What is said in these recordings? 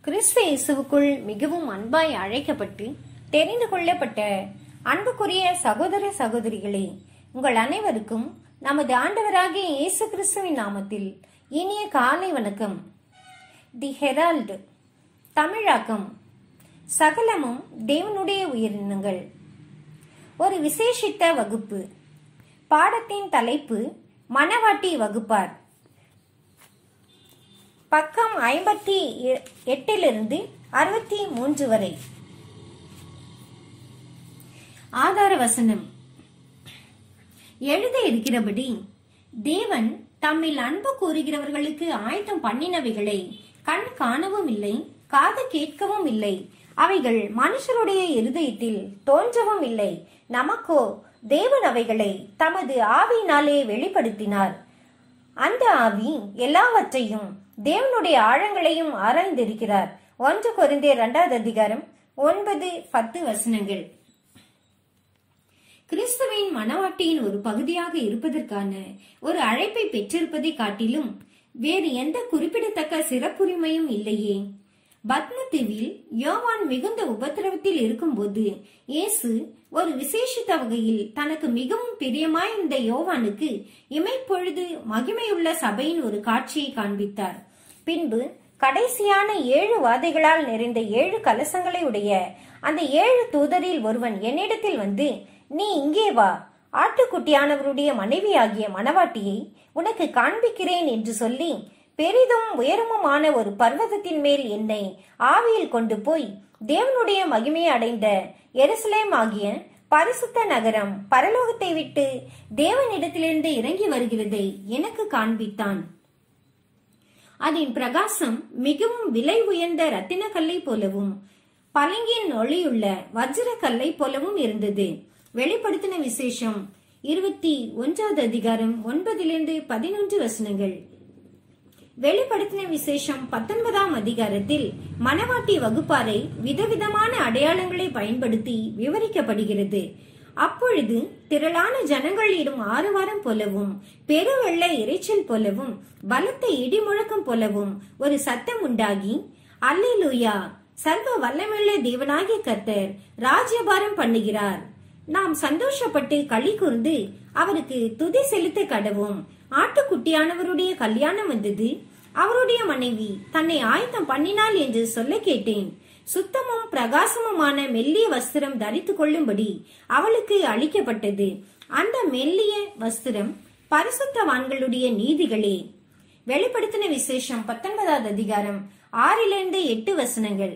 கிறிஸ்து இயேசுவுக்குள் மிகவும் அன்பாய் அழைக்கப்பட்டு தெரிந்து கொள்ளப்பட்ட அன்புக்குரிய சகோதர சகோதரிகளே உங்கள் அனைவருக்கும் நமது ஆண்டவராகிய இயேசு கிறிஸ்துவின் நாமத்தில் இனிய காலை வணக்கம் தி ஹெரால்டு தமிழாக்கம் சகலமும் தேவனுடைய உயிரினங்கள் ஒரு விசேஷித்த வகுப்பு பாடத்தின் தலைப்பு மணவாட்டி வகுப்பார் பக்கம் ஐம்பத்தி எ- எட்டிலிருந்து அறுபத்தி மூன்று வரை ஆதார வசனம் எழுத இருக்கிறபடி தேவன் தம்மில் அன்பு கூறுகிறவர்களுக்கு ஆயத்தம் பண்ணினவைகளை கண் காணவும் இல்லை காது கேட்கவும் இல்லை அவைகள் மனுஷருடைய இருதயத்தில் தோன்றவும் இல்லை நமக்கோ தேவன் அவைகளை தமது ஆவியினாலே வெளிப்படுத்தினார் அந்த ஆவி எல்லாவற்றையும் தேவனுடைய ஆழங்களையும் ஆராய்ந்திருக்கிறார் ஒன்று கொரிந்தியர் இரண்டாவது அதிகாரம் ஒன்பது பத்து வசனங்கள் கிறிஸ்துவின் மனவாட்டியின் ஒரு பகுதியாக இருப்பதற்கான ஒரு அழைப்பை பெற்றிருப்பதை காட்டிலும் வேறு எந்த குறிப்பிடத்தக்க சிறப்புரிமையும் இல்லையே பத்மதீவில் யோவான் மிகுந்த உபத்திரவத்தில் இருக்கும்போது இயேசு ஒரு விசேஷித்த வகையில் தனக்கு மிகவும் பிரியமாயிருந்த யோவானுக்கு இமைப்பொழுது மகிமையுள்ள சபையின் ஒரு காட்சியை காண்பித்தார் பின்பு கடைசியான ஏழு வாதைகளால் நிறைந்த ஏழு கலசங்களை உடைய அந்த ஏழு தூதரில் ஒருவன் என்னிடத்தில் வந்து நீ இங்கே வா ஆட்டுக்குட்டியானவருடைய மனைவியாகிய மணவாட்டியை உனக்கு காண்பிக்கிறேன் என்று சொல்லி பெரிதும் உயரமுமான ஒரு பர்வதத்தின் மேல் என்னை ஆவியில் கொண்டு போய் தேவனுடைய மகிமையை அடைந்த எருசலேம் ஆகிய பரிசுத்த நகரம் பரலோகத்தை விட்டு தேவனிடத்திலிருந்து இறங்கி வருகிறதை எனக்கு காண்பித்தான் அதன் பிரகாசம் மிகவும் விலை உயர்ந்த ரத்தின கல்லை போலவும் பளிங்கின் ஒளியுள்ள வஜ்ர கல்லை போலவும் இருந்தது வெளிப்படுத்தின விசேஷம் இருபத்தி ஒன்றாவது அதிகாரம் ஒன்பதிலிருந்து பதினொன்று வசனங்கள் வெளிப்படுத்தின விசேஷம் பத்தொன்பதாம் அதிகாரத்தில் மணவாட்டி வகுப்பாரை விதவிதமான அடையாளங்களை பயன்படுத்தி விவரிக்கப்படுகிறது அப்பொழுது திரளான ஜனங்களிடம் ஆரவாரம் போலவும் பெருவெள்ள இரைச்சல் போலவும் பலத்த இடி முழக்கம் போலவும் ஒரு சத்தம் உண்டாகி அல்லேலூயா சர்வ வல்லமையுள்ள தேவனாகிய கர்த்தர் ராஜ்யபாரம் பண்ணுகிறார் நாம் சந்தோஷப்பட்டு களி கூர்ந்து அவருக்கு துதி செலுத்த கடவும் ஆட்டுக்குட்டியானவருடைய கல்யாணம் வந்தது அவருடைய மனைவி தன்னை ஆயத்தம் பண்ணினாள் என்று சொல்ல கேட்டேன் சுத்தமும் பிரகாசமுமான மெல்லிய வஸ்திரம் தரித்துக் கொள்ளும்படி அவளுக்கு அளிக்கப்பட்டது அந்த மெல்லிய வஸ்திரம் பரிசுத்தவான்களுடைய நீதிகளே வெளிப்படுத்தின விசேஷம் பத்தொன்பதாவது அதிகாரம் ஆறிலிருந்து எட்டு வசனங்கள்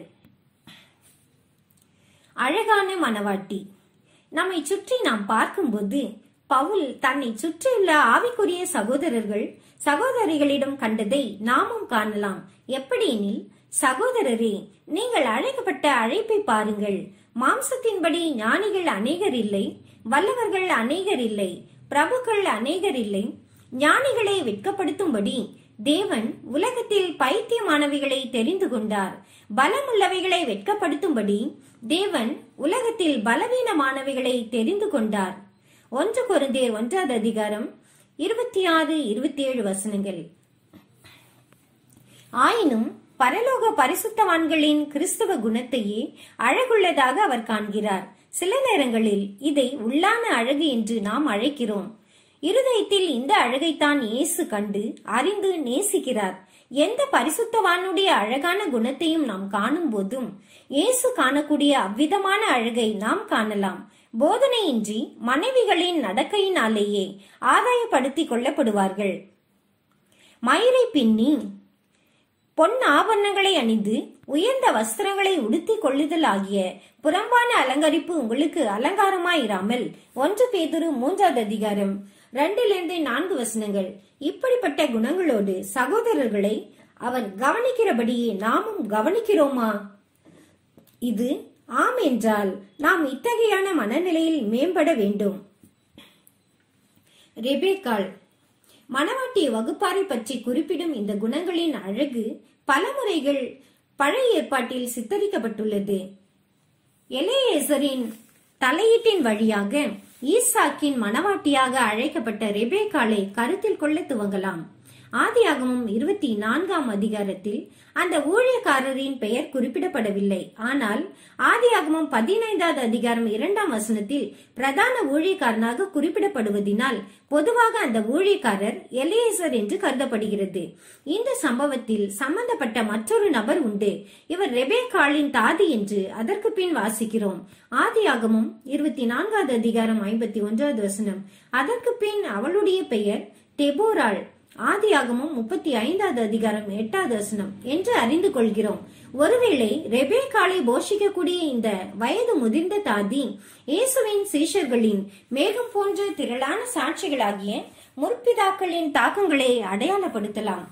அழகான மணவாட்டி நம்மை சுற்றி நாம் பார்க்கும்போது பவுல் தன்னை சுற்றியுள்ள ஆவிக்குரிய சகோதரர்கள் சகோதரிகளிடம் கண்டதை நாமும் காணலாம் எப்படியெனில் சகோதரரே நீங்கள் அழைக்கப்பட்ட அழைப்பை பாருங்கள் மாம்சத்தின்படி ஞானிகள் அநேகர் இல்லை வல்லவர்கள் அநேகர் இல்லை பிரபுக்கள் அநேகர் இல்லை ஞானிகளை வெட்கப்படுத்தும்படி தேவன் உலகத்தில் பைத்தியமானவைகளை தெரிந்து கொண்டார் பலமுள்ளவைகளை வெட்கப்படுத்தும்படி தேவன் உலகத்தில் பலவீனமானவைகளை தெரிந்து கொண்டார் ஒன்று கொரிந்தியர் ஒன்றாவது அதிகாரம் இருபத்தி ஆறு இருபத்தி ஏழு வசனங்கள் ஆயினும் பரலோக பரிசுத்தவான்களின் கிறிஸ்தவ குணத்தையே அழகுள்ளதாக அவர் காண்கிறார் சில நேரங்களில் இதை உள்ளான அழகு என்று நாம் அழைக்கிறோம் இருதயத்தில் இந்த அழகைத்தான் இயேசு கண்டு அறிந்து நேசிக்கிறார் எந்த பரிசுத்தவானுடைய அழகான குணத்தையும் நாம் காணும் போதும் இயேசு காணக்கூடிய அவ்விதமான அழகை நாம் காணலாம் போதனையின்றி மனைவிகளின் நடக்கையினாலேயே ஆதாயப்படுத்திக் கொள்ளப்படுவார்கள் மயிரை பின்னி பொன் ஆபரணங்களை அணிந்து உயர்ந்த வஸ்திரங்களை உடுத்திக் கொள்ளுதல் ஆகிய புறம்பான அலங்கரிப்பு உங்களுக்கு அலங்காரமாயிராமல் ஒன்று பேதுரு மூன்றாவது அதிகாரம் ரெண்டிலிருந்து நான்கு வசனங்கள் இப்படிப்பட்ட குணங்களோடு சகோதரர்களை அவன் கவனிக்கிறபடியே நாமும் கவனிக்கிறோமா இது ஆம் என்றால் நாம் இத்தகையான மனநிலையில் மேம்பட வேண்டும் ரெபேக்காள் மணவாட்டி வகுப்பாரை பற்றி குறிப்பிடும் இந்த குணங்களின் அழகு பல முறைகள் பழைய ஏற்பாட்டில் சித்தரிக்கப்பட்டுள்ளது எலேயேசரின் தலையீட்டின் வழியாக ஈசாக்கின் மணவாட்டியாக அழைக்கப்பட்ட ரெபேக்காளை கருத்தில் கொள்ள துவங்கலாம் ஆதியாகமம் இருபத்தி நான்காம் அதிகாரத்தில் அந்த ஊழியக்காரரின் பெயர் குறிப்பிடப்படவில்லை ஆனால் ஆதியாகமம் பதினைந்தாவது அதிகாரம் இரண்டாம் வசனத்தில் பிரதான ஊழியக்காரனாக குறிப்பிடப்படுவதினால் பொதுவாக அந்த ஊழியக்காரர் எலியேசர் என்று கருதப்படுகிறது இந்த சம்பவத்தில் சம்பந்தப்பட்ட மற்றொரு நபர் உண்டு இவர் ரெபேக்காளின் தாதி என்று அதற்கு பின் வாசிக்கிறோம் ஆதியாகமம் இருபத்தி நான்காவது அதிகாரம் ஐம்பத்தி ஒன்றாவது வசனம் அதற்கு பின் அவளுடைய பெயர் தெபோராள் ஆதியாகமும் முப்பத்தி ஐந்தாவது அதிகாரம் எட்டாவது வசனம் என்று அறிந்து கொள்கிறோம் ஒருவேளை ரெபேக்காலை போஷிக்கக்கூடிய இந்த வயது முதிர்ந்த தாதி இயேசுவின் சீஷர்களின் மேகம் போன்ற திரளான சாட்சிகளாகிய முற்பிதாக்களின் தாக்கங்களை அடையாளப்படுத்தலாம்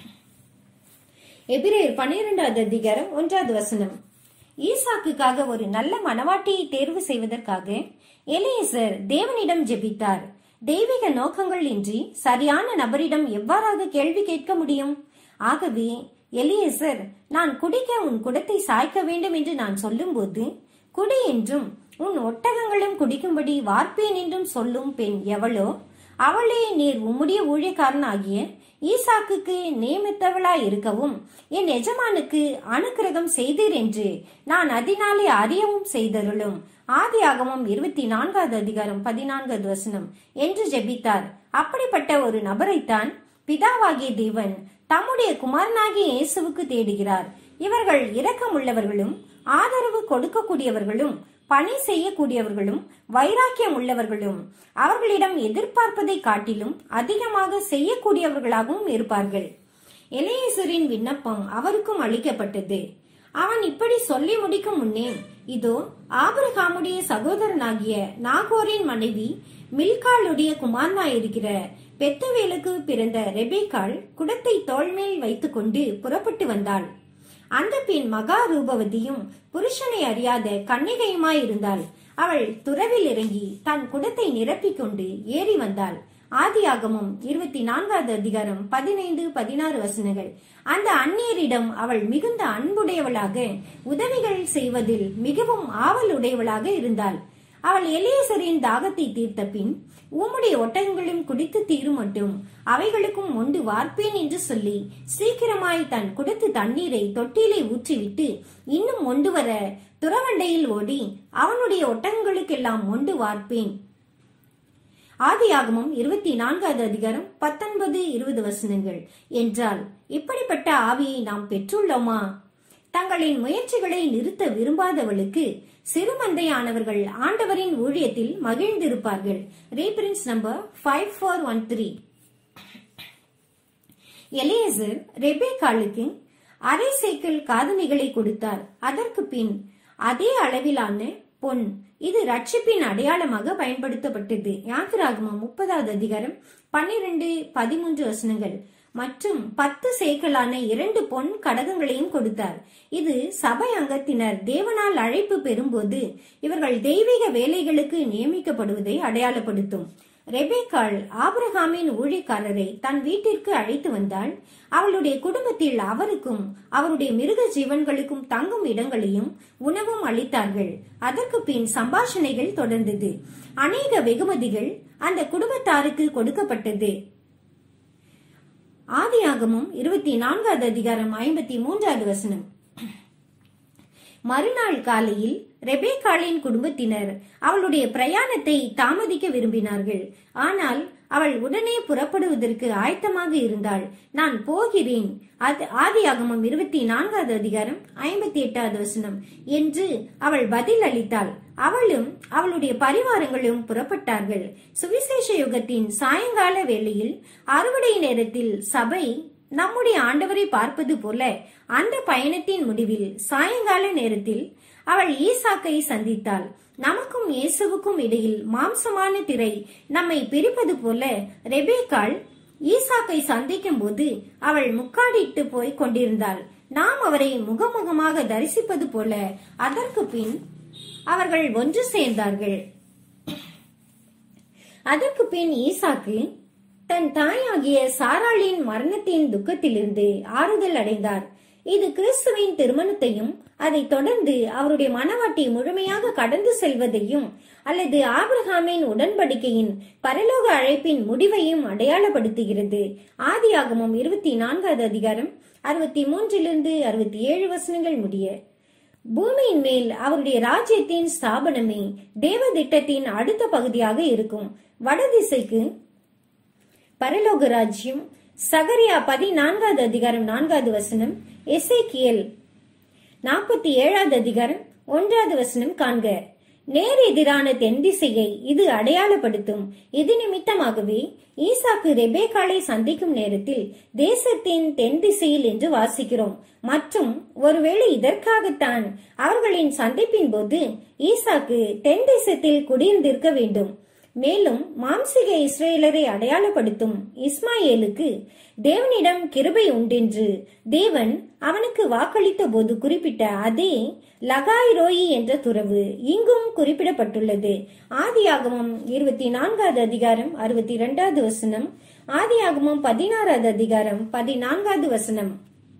எபிரேயர் பன்னிரெண்டாவது அதிகாரம் ஒன்றாவது வசனம் ஈசாக்குக்காக ஒரு நல்ல மனவாட்டியை தேர்வு செய்வதற்காக எலியேசர் தேவனிடம் ஜெபித்தார் தெய்வீக நோக்கங்கள் இன்றி சரியான நபரிடம் எவ்வாறாக கேள்வி கேட்க முடியும் ஆகவே எலியேசர் நான் குடிக்க உன் குடத்தை சாய்க்க வேண்டும் என்று நான் சொல்லும்போது குடி என்றும் உன் ஒட்டகங்களும் குடிக்கும்படி வார்ப்பேன் என்றும் சொல்லும் பெண் எவளோ அவளே நீர் உம்முடைய ஊழியக்காரனாகிய ஈசாக்குக்கு நியமித்தவளாய் இருக்கவும் என் எஜமானுக்கு அனுக்கிரகம் செய்தீர் என்று நான் அதனாலே அறியவும் செய்தருளும் ஆதியாகமம் இருபத்தி நான்காவது அதிகாரம் பதினான்காவது வசனம் என்று ஜெபித்தார் அப்படிப்பட்ட ஒரு நபரைத்தான் பிதாவாகிய தேவன் தம்முடைய குமாரனாகிய இயேசுவுக்கு தேடுகிறார் இவர்கள் இரக்கமுள்ளவர்களும் ஆதரவு கொடுக்கக்கூடியவர்களும் பணி செய்யக்கூடியவர்களும் வைராக்கியம் உள்ளவர்களும் அவர்களிடம் எதிர்பார்ப்பதை காட்டிலும் அதிகமாக செய்யக்கூடியவர்களாகவும் இருப்பார்கள் எலேசரின் விண்ணப்பம் அவருக்கும் அளிக்கப்பட்டது அவன் இப்படி சொல்லி முடிக்கும் முன்னே இதோ ஆபிரகாமுடைய சகோதரனாகிய நாகோரின் மனைவி மில்காளுடைய குமாரனாயிருக்கிற பெத்தவேலுக்கு பிறந்த ரெபேக்காள் குடத்தை தோள்மேல் வைத்துக்கொண்டு புறப்பட்டு வந்தாள் அந்த பெண் மகா ரூபவதியும் புருஷனை அறியாத கன்னிகையுமாயிருந்தாள் அவள் துறவில் இறங்கி தன் குடத்தை நிரப்பிக் கொண்டு ஏறி வந்தாள் ஆதியாகமும் இருபத்தி நான்காவது அதிகாரம் பதினைந்து பதினாறு வசனங்கள் அந்த அந்நியரிடம் அவள் மிகுந்த அன்புடையவளாக உதவிகள் செய்வதில் மிகவும் ஆவலுடையவளாக இருந்தாள் அவள் எலியேசரின் தாகத்தை தீர்த்த பின் உம்முடைய ஒட்டகங்களும் குடித்து தீரும் மட்டும் அவைகளுக்கும் ஒன்று வார்ப்பேன் என்று சொல்லி சீக்கிரமாய் தன் குடத்து தண்ணீரை தொட்டிலே ஊற்றிவிட்டு இன்னும் ஒன்று வர துறவண்டையில் ஓடி அவனுடைய ஒட்டகங்களுக்கெல்லாம் ஒன்று வார்ப்பேன் ஆதியாகமும் இருபத்தி நான்காவது அதிகாரம் பத்தொன்பது இருபது வசனங்கள் என்றால் இப்படிப்பட்ட ஆவியை நாம் பெற்றுள்ளோமா தங்களின் முயற்சிகளை நிறுத்த விரும்பாதவளுக்கு சிறுமந்தையானவர்கள் ஆண்டவரின் ஊழியத்தில் மகிழ்ந்திருப்பார்கள் ரீபிரின்ஸ் number five four one three Eliezer ரெபேக்காளுக்கு அரை சேக்கல் காதணிகளை கொடுத்தார் அதற்கு பின் அதே அளவிலான பொன் இது ரட்சிப்பின் அடையாளமாக பயன்படுத்தப்பட்டது யாத்திராகமம் முப்பதாவது அதிகாரம் பன்னிரண்டு பதிமூன்று வசனங்கள் மற்றும் பத்து சேக்கலான இரண்டு பொன் கடகங்களையும் கொடுத்தார் இது சபை அங்கத்தினர் தேவனால் அழைப்பு பெறும்போது இவர்கள் தெய்வீக வேலைகளுக்கு நியமிக்கப்படுவதை அடையாளப்படுத்தும் ரெபேக்காள் ஆபிரகாமின் ஊழியக்காரரை தன் வீட்டிற்கு அழைத்து வந்தாள் அவளுடைய குடும்பத்தில் அவருக்கும் அவருடைய மிருக ஜீவன்களுக்கும் தங்கும் இடங்களையும் உணவும் அளித்தார்கள் அதற்கு பின் சம்பாஷணைகள் தொடர்ந்தது அநேக வெகுமதிகள் அந்த குடும்பத்தாருக்கு கொடுக்கப்பட்டது ஆதியாகமும் இருபத்தி நான்காவது அதிகாரம் ஐம்பத்தி மூன்றாவது வசனம் மறுநாள் காலையில் ரெபேக்காளின் குடும்பத்தினர் அவளுடைய பிரயாணத்தை தாமதிக்க விரும்பினார்கள் ஆனால் அவள் உடனே புறப்படுவதற்கு ஆயத்தமாக இருந்தாள் நான் போகிறேன் அது ஆதியாகமம் இருபத்தி நான்காவது அதிகாரம் ஐம்பத்தி எட்டாவது வசனம் என்று அவள் பதில் அளித்தாள் அவளும் அவளுடைய பரிவாரங்களும் புறப்பட்டார்கள் சுவிசேஷ யுகத்தின் சாயங்கால வேளையில் அறுவடை நேரத்தில் சபை நம்முடைய ஆண்டவரை பார்ப்பது போல அந்த பயணத்தின் முடிவில் சாயங்கால நேரத்தில் அவள் ஈசாக்கை சந்தித்தாள் நமக்கும் இயேசுவுக்கும் இடையில் மாம்சமான திரை நம்மை பிரிப்பது போல ரெபேக்காள் ஈசாக்கை சந்திக்கும் போது அவள் முக்காடிட்டு போய் கொண்டிருந்தாள் நாம் அவரை முகமுகமாக தரிசிப்பது போல அதற்கு பின் அவர்கள் ஒன்று சேர்ந்தார்கள் அதற்கு பின் ஈசாக்கு தன் தாயாகிய சாராளின் மரணத்தின் துக்கத்திலிருந்து ஆறுதல் அடைந்தார் இது கிறிஸ்துவின் திருமணத்தையும் அதைத் தொடர்ந்து அவருடைய மனவாட்டி முழுமையாக கடந்து செல்வதையும் அல்லது ஆபிரகாமின் உடன்படிக்கையின் பரலோக அழைப்பின் முடிவையும் அடையாளப்படுத்துகிறது ஆதியாகமம் இருபத்தி நான்காவது அதிகாரம் அறுபத்தி மூன்றிலிருந்து அறுபத்தி ஏழு வசனங்கள் முடிய பூமியின் மேல் அவருடைய ராஜ்யத்தின் ஸ்தாபனமே தேவ திட்டத்தின் அடுத்த பகுதியாக இருக்கும் வடதிசைக்கு பரலோக ராஜ்யம் சகரியா பதினான்காவது அதிகாரம் நான்காவது வசனம் எசேக்கியல் நாற்பத்தி ஏழாவது அதிகாரம் ஒன்றாவது வசனம் காண்க நேர் எதிரான தென் திசையை இது அடையாளப்படுத்தும் இது நிமித்தமாகவே ஈசாக்கு ரெபேக்காளை சந்திக்கும் நேரத்தில் தேசத்தின் தென் திசையில் என்று வாசிக்கிறோம் மற்றும் ஒருவேளை இதற்காகத்தான் அவர்களின் சந்திப்பின் போது ஈசாக்கு தென் தேசத்தில் குடியிருந்திருக்க வேண்டும் மேலும் மாம்சிக இஸ்ரேலரை அடையாளப்படுத்தும் இஸ்மாயேலுக்கு தேவனிடம் கிருபை உண்டென்று தேவன் அவனுக்கு வாக்களித்த போது குறிப்பிட்ட அதே லகாய் ரோயி என்ற துறவு இங்கும் குறிப்பிடப்பட்டுள்ளது ஆதியாகமம் இருபத்தி நான்காவது அதிகாரம் அறுபத்தி இரண்டாவது வசனம் ஆதியாகமம் பதினாறாவது அதிகாரம் பதினான்காவது வசனம்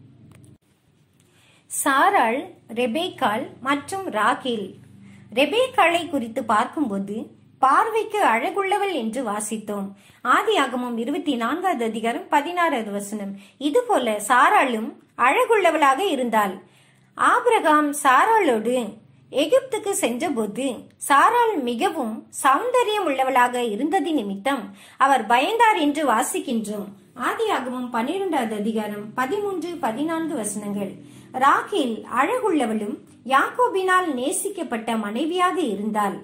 சாராள் ரெபேக்காள் மற்றும் ராகேல் ரெபேக்காளை குறித்து பார்க்கும்போது பார்வைக்கு அழகுள்ளவள் என்று வாசித்தோம் ஆதியாகமம் இருபத்தி நான்காவது அதிகாரம் பதினாறாவது வசனம் இதுபோல சாராளும் அழகுள்ளவளாக இருந்தாள் ஆபிரகாம் சாராளோடு எகிப்துக்கு சென்றபோது சாராள் மிகவும் சௌந்தரியம் உள்ளவளாக இருந்தது நிமித்தம் அவர் பயந்தார் என்று வாசிக்கின்றோம் ஆதியாகமம் பன்னிரெண்டாவது அதிகாரம் பதிமூன்று பதினான்கு வசனங்கள் ராகேல் அழகுள்ளவளும் யாக்கோபினால் நேசிக்கப்பட்ட மனைவியாக இருந்தாள்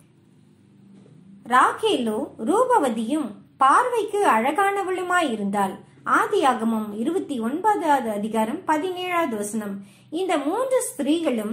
ராகேலோ ரூபவதியும் பார்வைக்கு அழகானவளுமாய் இருந்தாள் ஆதியாகமம் இருபத்தி ஒன்பதாவது அதிகாரம் பதினேழாவது வசனம் இந்த மூன்று ஸ்திரீகளும்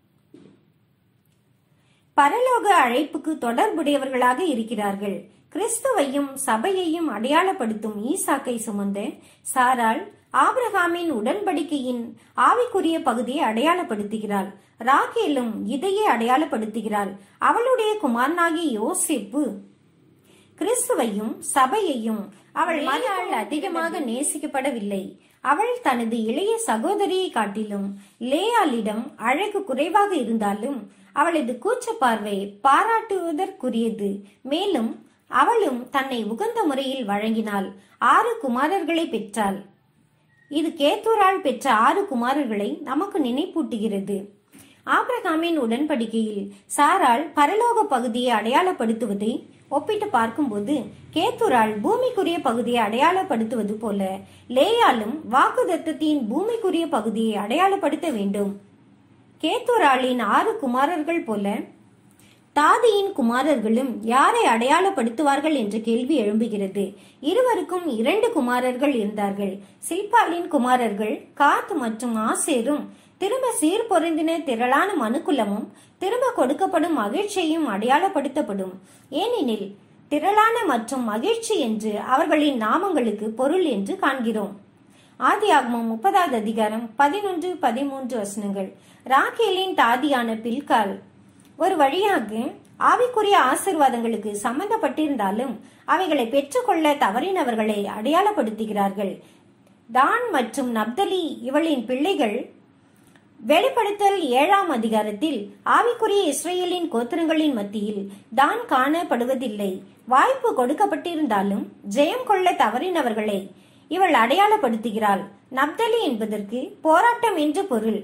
பரலோக அழைப்புக்கு தொடர்புடையவர்களாக இருக்கிறார்கள் கிறிஸ்துவையும் சபையையும் அடையாளப்படுத்தும் ஈசாக்கை சுமந்த சாராள் ஆபிரகாமின் உடன்படிக்கையின் ஆவிக்குரிய பகுதியை அடையாளப்படுத்துகிறாள் ராகேலும் இதையே அடையாளப்படுத்துகிறாள் அவளுடைய குமாரனாகிய யோசிப்பு கிறிஸ்துவையும் சபையையும் அவள் மனையாள் அதிகமாக நேசிக்கப்படவில்லை அவள் தனது இளைய சகோதரியை காட்டிலும் லேயாளிடம் அழகு குறைவாக இருந்தாலும் அவளது கூச்ச பார்வை பாராட்டுவதற்குரியது மேலும் அவளும் தன்னை உகந்த முறையில் வழங்கினாள் ஆறு குமாரர்களை பெற்றாள் இது கேத்தூரால் பெற்ற ஆறு குமாரர்களை நமக்கு நினைப்பூட்டுகிறது ஆபிரகாமின் உடன்படிக்கையில் சாராள் பரலோக பகுதியை அடையாளப்படுத்துவதை ஒப்பிட்டு பார்க்கும்போது கேத்துரால் பூமிக்குரிய பகுதியை அடையாளப்படுத்துவது போல லேயாலும் வாக்குதத்தத்தின் பூமிக்குரிய பகுதியை அடையாளப்படுத்த வேண்டும் கேத்துராலின் ஆறு குமாரர்கள் போல தாதியின் குமாரர்களும் யாரை அடையாளப்படுத்துவார்கள் என்ற கேள்வி எழும்புகிறது இருவருக்கும் இரண்டு குமாரர்கள் இருந்தார்கள் சில்பாலின் குமாரர்கள் காத் மற்றும் ஆசேரும் திரும்ப சீர் பொருந்தின திரளான மனுக்குலமும் திரும்ப கொடுக்கப்படும் மகிழ்ச்சியும் அடையாளப்படுத்தப்படும் ஏனெனில் திரளான மற்றும் மகிழ்ச்சி என்று அவர்களின் நாமங்களுக்கு பொருள் என்று காண்கிறோம் ஆதியாகமம் முப்பதாவது அதிகாரம் பதினொன்று பதிமூன்று வசனங்கள் ராகேலின் தாதியான பில்கால் ஒரு வழியாக ஆவிக்குரிய ஆசிர்வாதங்களுக்கு சம்பந்தப்பட்டிருந்தாலும் அவைகளை பெற்றுக்கொள்ள தவறினவர்களை அடையாளப்படுத்துகிறார்கள் தான் மற்றும் நப்தலி இவளின் பிள்ளைகள் வெளிப்படுத்தல் ஏழாம் அதிகாரத்தில் ஆவிக்குரிய இஸ்ரேலின் கோத்திரங்களின் மத்தியில் தான் காணப்படுவதில்லை வாய்ப்பு கொடுக்கப்பட்டிருந்தாலும் ஜெயம் கொள்ள தவறினவர்களை இவள் அடையாளப்படுத்துகிறாள் நப்தலி என்பதற்கு போராட்டம் என்று பொருள்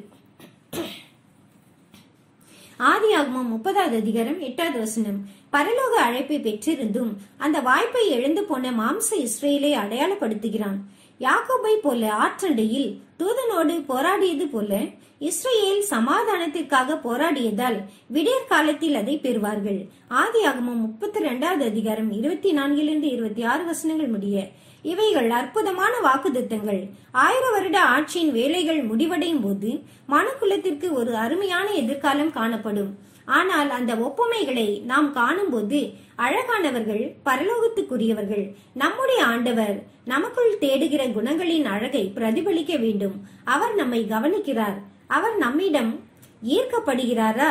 ஆதியாகமம் முப்பதாவது அதிகாரம் எட்டாவது வசனம் பரலோக அழைப்பை பெற்றிருந்தும் அந்த வாய்ப்பை எழுந்து போன மாம்ச இஸ்ரேலை அடையாளப்படுத்துகிறான் யாக்கோபை போல ஆற்றண்டையில் தூதனோடு போராடியது போல இஸ்ரேல் சமாதானத்திற்காக போராடியதால் விடியற் காலத்தில் அதை பெறுவார்கள் ஆதியாகமம் முப்பத்தி ரெண்டாவது அதிகாரம் இருபத்தி நான்கிலிருந்து இருபத்தி ஆறு வசனங்கள் முடிய இவைகள் அற்புதமான வாக்குத்தத்தங்கள் ஆயிர வருட ஆட்சியின் வேலைகள் முடிவடையும் போது மனுக்குலத்திற்கு ஒரு அருமையான எதிர்காலம் காணப்படும் ஆனால் அந்த ஒப்புமைகளை நாம் காணும்போது அழகானவர்கள் பரலோகத்துக்குரியவர்கள் நம்முடைய ஆண்டவர் நமக்குள் தேடுகிற குணங்களின் அழகை பிரதிபலிக்க வேண்டும் அவர் நம்மை கவனிக்கிறார் அவர் நம்மிடம் ஈர்க்கப்படுகிறாரா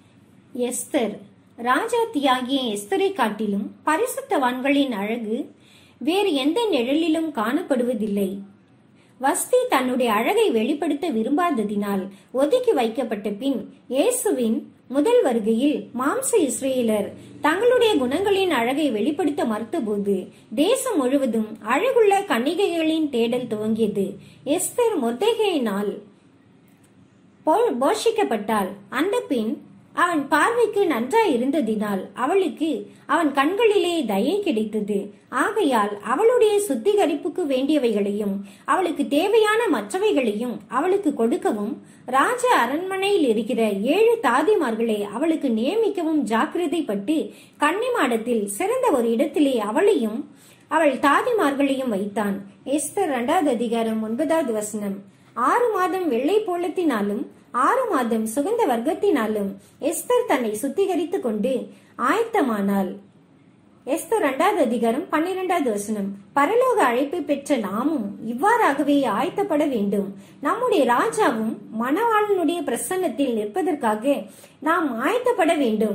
எஸ்தர் ராஜாத்தியாகிய எஸ்தரை காட்டிலும் பரிசுத்தவான்களின் அழகு வேறு எந்த நிழலிலும் காணப்படுவதில்லை வஸ்தி தன்னுடைய அழகை வெளிப்படுத்த விரும்பாததினால் ஒதுக்கி வைக்கப்பட்ட பின் இயேசுவின் முதல் வருகையில் மாம்ச இஸ்ரேலர் தங்களுடைய குணங்களின் அழகை வெளிப்படுத்த மறுத்தபோது தேசம் முழுவதும் அழகுள்ள கன்னிகைகளின் தேடல் துவங்கியது எஸ்தர் மொர்தேகையினால் போ- போஷிக்கப்பட்டாள் அந்த பெண் அவன் பார்வைக்கு நன்றாய் இருந்ததினால் அவளுக்கு அவன் கண்களிலே தயை கிடைத்தது ஆகையால் அவளுடைய சுத்திகரிப்புக்கு வேண்டியவைகளையும் அவளுக்கு தேவையான மற்றவைகளையும் அவளுக்கு கொடுக்கவும் ராஜ அரண்மனையில் இருக்கிற ஏழு தாதிமார்களை அவளுக்கு நியமிக்கவும் ஜாக்கிரதைப்பட்டு கன்னிமாடத்தில் சிறந்த ஒரு இடத்திலே அவளையும் அவள் தாதிமார்களையும் வைத்தான் எஸ்தர் இரண்டாவது அதிகாரம் ஒன்பதாவது வசனம் ஆறு மாதம் வெள்ளை போலத்தினாலும் ஆறு மாதம் சுகந்த வர்க்கத்தினாலும் எஸ்தர் தன்னை சுத்திகரித்துக் கொண்டு ஆயத்தமானாள் எஸ்தர் இரண்டாவது அதிகாரம் பன்னிரெண்டாவது வசனம் பரலோக அழைப்பு பெற்ற நாமும் இவ்வாறாகவே ஆயத்தப்பட வேண்டும் நம்முடைய ராஜாவும் மணவாளனுடைய பிரசன்னத்தில் நிற்பதற்காக நாம் ஆயத்தப்பட வேண்டும்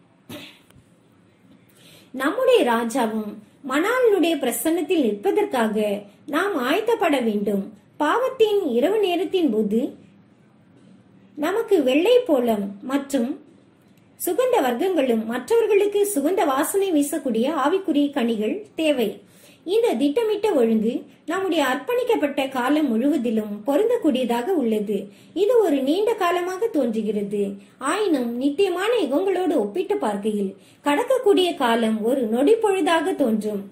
நம்முடைய ராஜாவும் மணாளனுடைய பிரசன்னத்தில் நிற்பதற்காக நாம் ஆயத்தப்பட வேண்டும் பாவத்தின் இரவு நேரத்தின் போது நமக்கு வெள்ளை போலம் மற்றும் சுகந்த வர்க்கங்களும் மற்றவர்களுக்கு சுகந்த வாசனை வீசக்கூடிய ஆவிக்குரிய கனிகள் தேவை இந்த திட்டமிட்ட ஒழுங்கு நம்முடைய அர்ப்பணிக்கப்பட்ட காலம் முழுவதிலும் பொருந்தக்கூடியதாக உள்ளது இது ஒரு நீண்ட காலமாக தோன்றுகிறது ஆயினும் நித்தியமான யுகங்களோடு ஒப்பிட்டு பார்க்கையில் கடக்கக்கூடிய காலம் ஒரு நொடி பொழுதாக தோன்றும்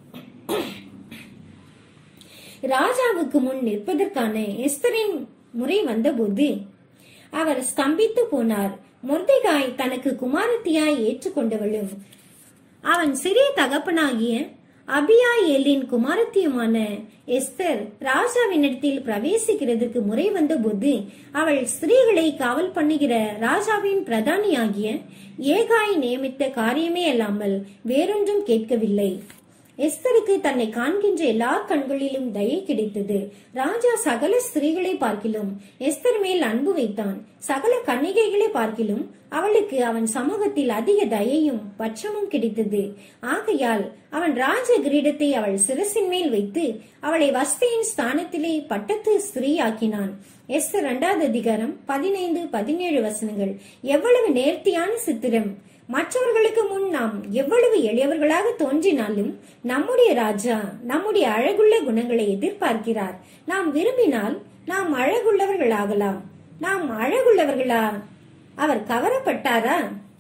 ராஜாவுக்கு முன் நிற்பதற்கான எஸ்தரின் முறை வந்தபோது அவர் ஸ்தம்பித்து போனார் மொர்தெகாய் தனக்கு குமாரத்தியாய் ஏற்றுக்கொண்டவளும் அவன் சிறிய தகப்பனாகிய அபியாயேலின் குமாரத்தியுமான எஸ்தர் ராஜாவினிடத்தில் பிரவேசிக்கிறதுக்கு முறை வந்தபோது அவள் ஸ்திரீகளை காவல் பண்ணுகிற ராஜாவின் பிரதானியாகிய ஏகாய் நியமித்த காரியமே அல்லாமல் வேறொன்றும் கேட்கவில்லை எஸ்தருக்கு தன்னை காண்கின்ற எல்லா கண்களிலும் தயை கிடைத்தது ராஜா சகல ஸ்திரீகளை பார்க்கிலும் எஸ்தர் மேல் அன்பு வைத்தான் சகல கன்னிகைகளை பார்க்கிலும் அவளுக்கு அவன் சமூகத்தில் அதிக தயையும் பட்சமும் கிடைத்தது ஆகையால் அவன் ராஜ கிரீடத்தை அவள் சிரசின் மேல் வைத்து அவளை வஸ்தியின் ஸ்தானத்திலே பட்டத்து ஸ்திரீயாக்கினான் எஸ்தர் இரண்டாவது அதிகாரம் பதினைந்து பதினேழு வசனங்கள் எவ்வளவு நேர்த்தியான சித்திரம் மற்றவர்களுக்கு முன் நாம் எவ்வளவு எளியவர்களாக தோன்றினாலும் நம்முடைய ராஜா நம்முடைய அழகுள்ள குணங்களை எதிர்பார்க்கிறார் நாம் விரும்பினால் நாம் அழகுள்ளவர்களாகலாம் நாம் அழகுள்ளவர்களா அவர் கவரப்பட்டாரா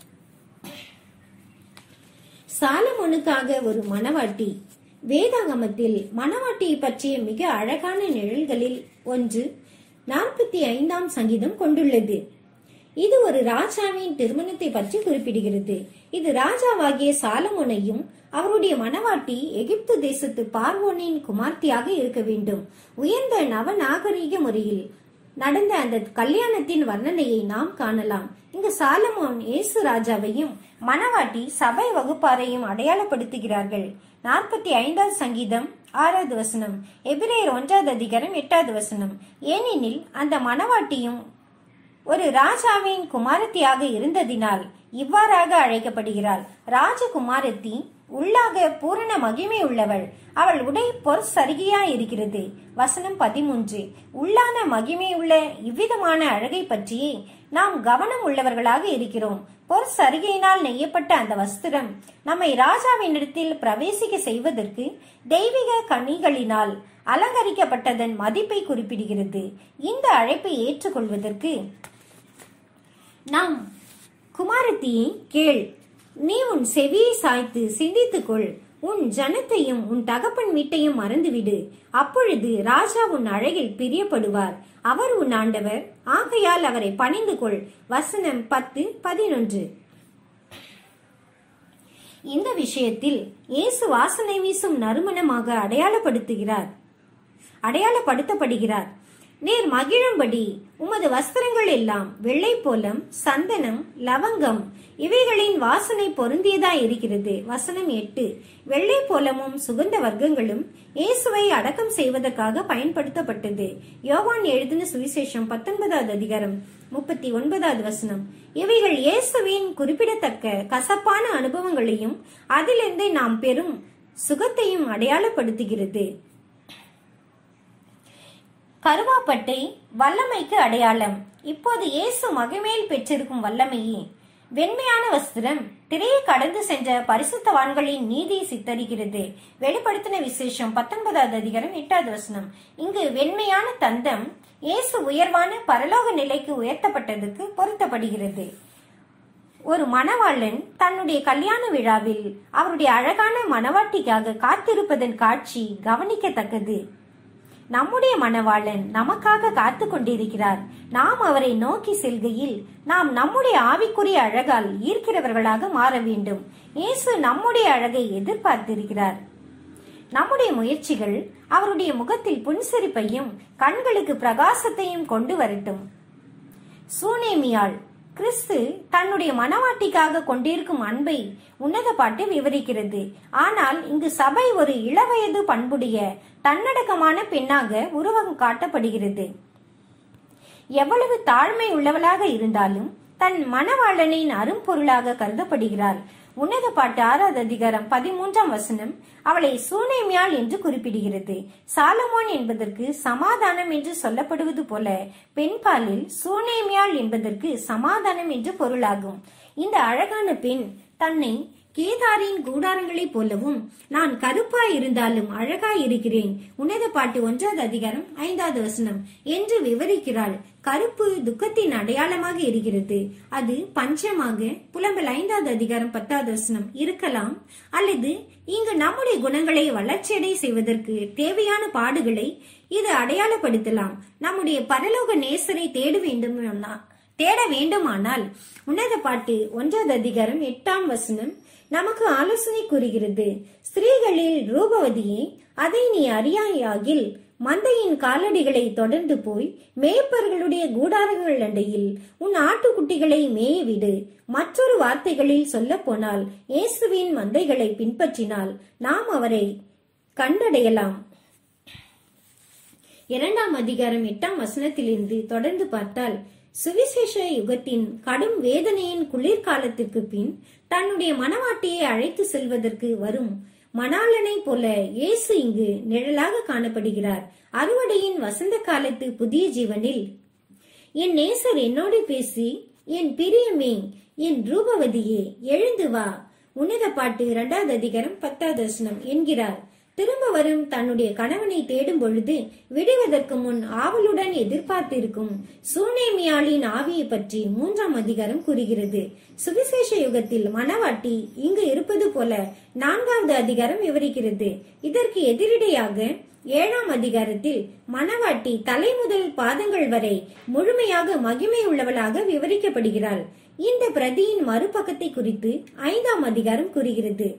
சாலமோனுக்காக ஒரு மணவாட்டி வேதாகமத்தில் மணவாட்டியை பற்றிய மிக அழகான நிழல்களில் ஒன்று நாற்பத்தி ஐந்தாம் சங்கீதம் கொண்டுள்ளது இது ஒரு ராஜாவின் திருமணத்தை பற்றி குறிப்பிடுகிறது இது ராஜாவாகிய சாலமோனையும் அவருடைய மணவாட்டி எகிப்து தேசத்து பார்வோனின் குமார்த்தியாக இருக்க வேண்டும் உயர்ந்த நவநாகரீக முறையில் நடந்த அந்த கல்யாணத்தின் வர்ணனையை நாம் காணலாம் இங்கு சாலமோன் இயேசு ராஜாவையும் மணவாட்டி சபை வகுப்பாரையும் அடையாளப்படுத்துகிறார்கள் நாற்பத்தி ஐந்தாவது சங்கீதம் ஆறாவது வசனம் எபிரேயர் ஒன்றாவது அதிகாரம் எட்டாவது வசனம் ஏனெனில் அந்த மணவாட்டியும் ஒரு ராஜாவின் குமாரத்தியாக இருந்ததினால் இவ்வாறாக அழைக்கப்படுகிறாள் ராஜகுமாரத்தி உள்ளாக பூரண மகிமை உள்ளவள் அவள் உடை பொற் சரிகையா இருக்கிறது வசனம் பதிமூன்று உள்ளான மகிமை உள்ள இவ்விதமான அழகை பற்றியே நாம் கவனம் உள்ளவர்களாக இருக்கிறோம் பொற் சரிகையினால் நெய்யப்பட்ட அந்த வஸ்திரம் நம்மை ராஜாவினிடத்தில் பிரவேசிக்க செய்வதற்கு தெய்வீக கனிகளினால் அலங்கரிக்கப்பட்டதன் மதிப்பை குறிப்பிடுகிறது இந்த அழைப்பை ஏற்றுக்கொள்வதற்கு நாம் குமாரத்தியை கேள் நீ உன் செவியை சாய்த்து சிந்தித்துக்கொள் உன் ஜனத்தையும் உன் தகப்பன் வீட்டையும் மறந்துவிடு அப்பொழுது ராஜா உன் அழகில் பிரியப்படுவார் அவர் உன் ஆண்டவர் ஆகையால் அவரை பணிந்து கொள் வசனம் பத்து பதினொன்று இந்த விஷயத்தில் இயேசு வாசனை வீசும் நறுமணமாக அடையாளப்படுத்துகிறார் அடையாளப்படுத்தப்படுகிறார் நீர் மகிழும்படி உமது வஸ்திரங்கள் எல்லாம் வெள்ளை போலம் சந்தனம் லவங்கம் இவைகளின் வாசனை பொருந்தியதா இருக்கிறது வசனம் எட்டு வெள்ளை போலமும் சுகந்த வர்க்கங்களும் இயேசுவை அடக்கம் செய்வதற்காக பயன்படுத்தப்பட்டது யோவான் எழுதின சுவிசேஷம் பத்தொன்பதாவது அதிகாரம் முப்பத்தி ஒன்பதாவது வசனம் இவைகள் இயேசுவின் குறிப்பிடத்தக்க கசப்பான அனுபவங்களையும் அதிலிருந்து நாம் பெறும் சுகத்தையும் அடையாளப்படுத்துகிறது கருவாப்பட்டை வல்லமைக்கு அடையாளம் இப்போது இயேசு மகிமேல் பெற்றிருக்கும் வல்லமையே வெண்மையான வஸ்திரம் திரையை கடந்து சென்ற பரிசுத்தவான்களின் நீதியை சித்தரிக்கிறது வெளிப்படுத்தின விசேஷம் பத்தொன்பதாவது அதிகாரம் எட்டாவது வசனம் இங்கு வெண்மையான தந்தம் இயேசு உயர்வான பரலோக நிலைக்கு உயர்த்தப்பட்டதுக்கு பொருத்தப்படுகிறது ஒரு மணவாளன் தன்னுடைய கல்யாண விழாவில் அவருடைய அழகான மணவாட்டிக்காக காத்திருப்பதன் காட்சி கவனிக்கத்தக்கது நம்முடைய மணவாளன் நமக்காக காத்து கொண்டிருக்கிறார் நாம் அவரை நோக்கி செல்கையில் நாம் நம்முடைய ஆவிக்குரிய அழகால் ஈர்க்கிறவர்களாக மாற வேண்டும் இயேசு நம்முடைய அழகை எதிர்பார்த்திருக்கிறார் நம்முடைய முயற்சிகள் அவருடைய முகத்தில் புன்சிரிப்பையும் கண்களுக்கு பிரகாசத்தையும் கொண்டு வரட்டும் சூனேமியாள் கிறிஸ்து தன்னுடைய மனவாட்டிக்காக கொண்டிருக்கும் அன்பை உன்னத பாட்டு விவரிக்கிறது ஆனால் இங்கு சபை ஒரு இளவயது பண்புடைய தன்னடக்கமான பெண்ணாக உருவகம் காட்டப்படுகிறது எவ்வளவு தாழ்மை உள்ளவளாக இருந்தாலும் தன் மணவாளனின் அரும்பொருளாக கருதப்படுகிறாள் உன்னத பாட்டு ஆறாவது அதிகாரம் பதிமூன்றாம் வசனம் அவளை சூனேமியாள் என்று குறிப்பிடுகிறது சாலமோன் என்பதற்கு சமாதானம் என்று சொல்லப்படுவது போல பெண்பாலில் சூனேமியாள் என்பதற்கு சமாதானம் என்று பொருளாகும் இந்த அழகான பெண் தன்னை கேதாரின் கூடாரங்களைப் போலவும் நான் கருப்பாய் இருந்தாலும் அழகாய் இருக்கிறேன் உன்னத பாட்டு ஒன்றாவது அதிகாரம் ஐந்தாவது வசனம் என்று விவரிக்கிறாள் கருப்பு துக்கத்தின் அடையாளமாக இருக்கிறது அது பஞ்சமாக புலம்பல் ஐந்தாவது அதிகாரம் பத்தாவது வசனம் இருக்கலாம் அல்லது இங்கு நம்முடைய குணங்களை வளர்ச்சியடை செய்வதற்கு தேவையான பாடுகளை இது அடையாளப்படுத்தலாம் நம்முடைய பரலோக நேசரை தேட வேண்டும் தேட வேண்டுமானால் உன்னத பாட்டு ஒன்றாவது அதிகாரம் எட்டாம் வசனம் நமக்கு ஆலோசனை கூறுகிறது ஸ்திரீகளில் ரூபவதியே அதை நீ அறியாயாகில் மந்தையின் காலடிகளை தொடர்ந்து போய் மேய்ப்பர்களுடைய கூடாரங்கள் அண்டையில் உன் ஆட்டுக்குட்டிகளை மேயவிடு மற்றொரு வார்த்தைகளில் சொல்ல போனால் இயேசுவின் மந்தைகளை பின்பற்றினால் நாம் அவரை கண்டடையலாம் இரண்டாம் அதிகாரம் எட்டாம் வசனத்திலிருந்து தொடர்ந்து பார்த்தால் சுவிசேஷ யுகத்தின் கடும் வேதனையின் குளிர்காலத்திற்கு பின் தன்னுடைய மனவாட்டியை அழைத்து செல்வதற்கு வரும் மணாளனை போல இயேசு இங்கு நிழலாக காணப்படுகிறார் அறுவடையின் வசந்த காலத்து புதிய ஜீவனில் என் நேசர் என்னோடு பேசி என் பிரியமே என் ரூபவதியே எழுந்து வா உன்னத பாட்டு இரண்டாவது அதிகாரம் பத்தாவது வசனம் என்கிறார் திரும்ப வரும் தன்னுடைய கணவனை தேடும் பொழுது விடுவதற்கு முன் ஆவலுடன் எதிர்பார்த்திருக்கும் சூனேமியாளின் ஆவியை பற்றி மூன்றாம் அதிகாரம் கூறுகிறது சுவிசேஷ யுகத்தில் மணவாட்டி இங்கு இருப்பது போல நான்காவது அதிகாரம் விவரிக்கிறது இதற்கு எதிரிடையாக ஏழாம் அதிகாரத்தில் மணவாட்டி தலை முதல் பாதங்கள் வரை முழுமையாக மகிமை உள்ளவளாக விவரிக்கப்படுகிறாள் இந்த பிரதியின் மறுபக்கத்தை குறித்து ஐந்தாம் அதிகாரம் கூறுகிறது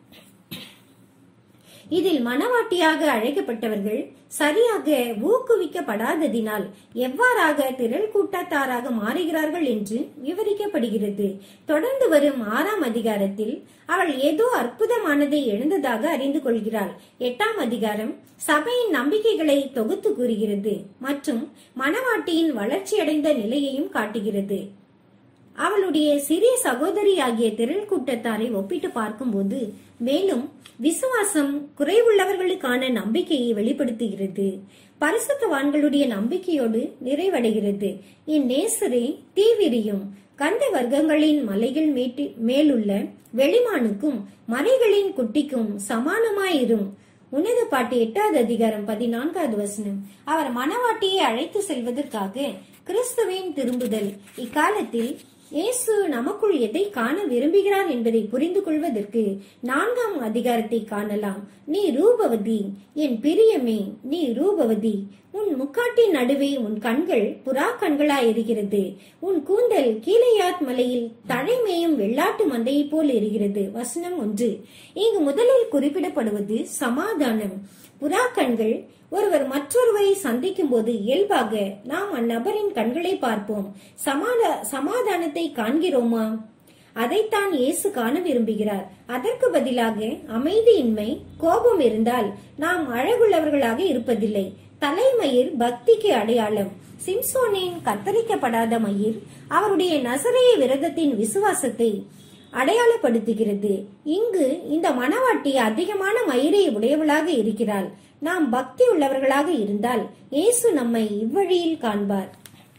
இதில் மனவாட்டியாக அழைக்கப்பட்டவர்கள் சரியாக ஊக்குவிக்கப்படாததினால் எவ்வாறாக திரள் கூட்டத்தாராக மாறுகிறார்கள் என்று விவரிக்கப்படுகிறது தொடர்ந்து வரும் ஆறாம் அதிகாரத்தில் அவள் ஏதோ அற்புதமானதை எழுந்ததாக அறிந்து கொள்கிறாள் எட்டாம் அதிகாரம் சபையின் நம்பிக்கைகளை தொகுத்து கூறுகிறது மற்றும் மனவாட்டியின் வளர்ச்சியடைந்த நிலையையும் காட்டுகிறது அவளுடைய சிறிய சகோதரி ஆகிய திரள் கூட்டத்தாரை ஒப்பிட்டு பார்க்கும்போது மேலும் விசுவாசம் குறைவுள்ளவர்களுக்கான நம்பிக்கையை வெளிப்படுத்துகிறது பரிசுத்தவான்களுடைய நம்பிக்கையோடு நிறைவடைகிறது என் நேசரே தீவிரியும் கண்ட வர்க்கங்களின் மலைகள் மேட்டி மேலுள்ள வெளிமானுக்கும் மலைகளின் குட்டிக்கும் சமானமாயிரும் உன்னத பாட்டு எட்டாவது அதிகாரம் பதினான்காவது வசனம் அவர் மனவாட்டியை அழைத்து செல்வதற்காக கிறிஸ்துவின் திரும்புதல் இக்காலத்தில் இயேசு நமக்குள் எதை காண விரும்புகிறார் என்பதை புரிந்து கொள்வதற்கு நான்காம் அதிகாரத்தை காணலாம் நீ ரூபவதி என் பிரியமே நீ ரூபவதி உன் முக்காட்டின் நடுவே உன் கண்கள் புறா கண்களாய் இருக்கிறது உன் கூந்தல் கீழையாத் மலையில் தழைமேயும் வெள்ளாட்டு மந்தையை போல் இருக்கிறது வசனம் ஒன்று இங்கு முதலில் குறிப்பிடப்படுவது சமாதானம் புறா கண்கள் ஒருவர் மற்றொருவரை சந்திக்கும் போது இயல்பாக நாம் அந்நபரின் கண்களை பார்ப்போம் சமாதா சமாதானத்தை காண்கிறோமா அதைத்தான் இயேசு காண விரும்புகிறார் அதற்கு பதிலாக அமைதியின்மை கோபம் இருந்தால் நாம் அழகுள்ளவர்களாக இருப்பதில்லை தலைமயிர் பக்திக்கு அடையாளம் சிம்சோனின் கத்தரிக்கப்படாத மயிர் அவருடைய நசரைய விரதத்தின் விசுவாசத்தை அடையாளப்படுத்துகிறது இங்கு இந்த மணவாட்டி அதிகமான மயிரை உடையவளாக இருக்கிறாள் நாம் பக்தி உள்ளவர்களாக இருந்தால் இயேசு நம்மை இவ்வழியில் காண்பார்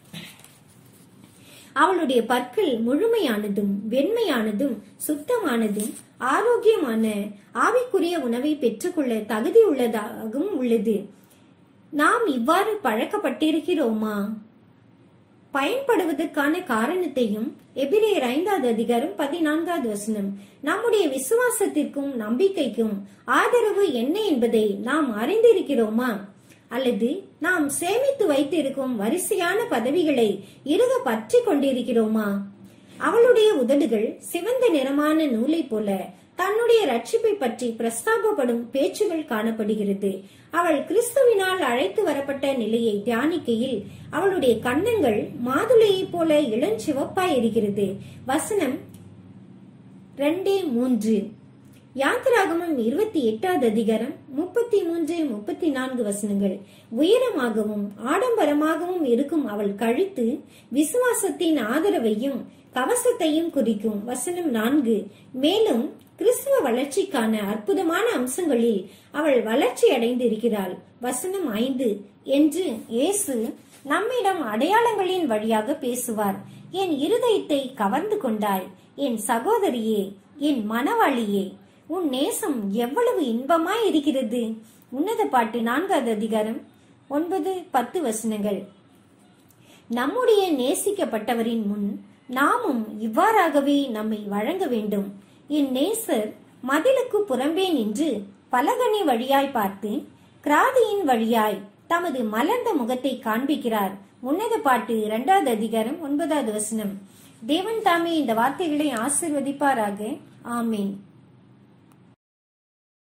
அவளுடைய பற்கள் முழுமையானதும் வெண்மையானதும் சுத்தமானதும் ஆரோக்கியமான ஆவிக்குரிய உணவை பெற்றுக்கொள்ள தகுதியுள்ளதாகவும் உள்ளது நாம் இவ்வாறு பழக்கப்பட்டிருக்கிறோமா பயன்படுவதற்கான காரணத்தையும் எபிரேயர் ஐந்தாவது அதிகாரம் பதினான்காவது வசனம் நம்முடைய விசுவாசத்திற்கும் நம்பிக்கைக்கும் ஆதரவு என்ன என்பதை நாம் அறிந்திருக்கிறோமா அல்லது நாம் சேமித்து வைத்திருக்கும் வரிசையான பதவிகளை இறுக பற்றி கொண்டிருக்கிறோமா அவளுடைய உதடுகள் சிவந்த நிறமான நூலை போல தன்னுடைய ரட்சிப்பை பற்றி பிரஸ்தாபப்படும் பேச்சுகள் காணப்படுகிறது அவள் கிறிஸ்துவினால் அழைத்து வரப்பட்ட நிலையை தியானிக்கையில் அவளுடைய கன்னங்கள் மாதுளையைப் போல இளஞ்சிவப்பாய் இருக்கிறது வசனம் ரெண்டே மூன்று யாத்திராகமம் இருபத்தி எட்டாவது அதிகாரம் முப்பத்தி மூன்று முப்பத்தி நான்கு வசனங்கள் உயரமாகவும் ஆடம்பரமாகவும் இருக்கும் அவள் கழுத்து விசுவாசத்தின் ஆதரவையும் கவசத்தையும் குறிக்கும் வசனம் நான்கு மேலும் கிறிஸ்துவ வளர்ச்சிக்கான அற்புதமான அம்சங்களில் அவள் வளர்ச்சி அடைந்திருக்கிறாள் வசனம் ஐந்து என்று இயேசு நம்மிடம் அடையாளங்களின் வழியாக பேசுவார் என் இருதயத்தை கவர்ந்து கொண்டாய் என் சகோதரியே என் மனவாளியே உன் நேசம் எவ்வளவு இன்பமாய் இருக்கிறது உன்னத பாட்டு நான்காவது அதிகாரம் ஒன்பது பத்து வசனங்கள் நம்முடைய நேசிக்கப்பட்டவரின் முன் நாமும் இவ்வாறாகவே நம்மை வழங்க வேண்டும் என் நேசர் மதிலுக்கு புறம்பே நின்று பலகனி வழியாய் பார்த்து கிராதியின் வழியாய் தமது மலர்ந்த முகத்தை காண்பிக்கிறார் உன்னத பாட்டு இரண்டாவது அதிகாரம் ஒன்பதாவது வசனம் தேவன் தாமே இந்த வார்த்தைகளை ஆசிர்வதிப்பாராக ஆமீன்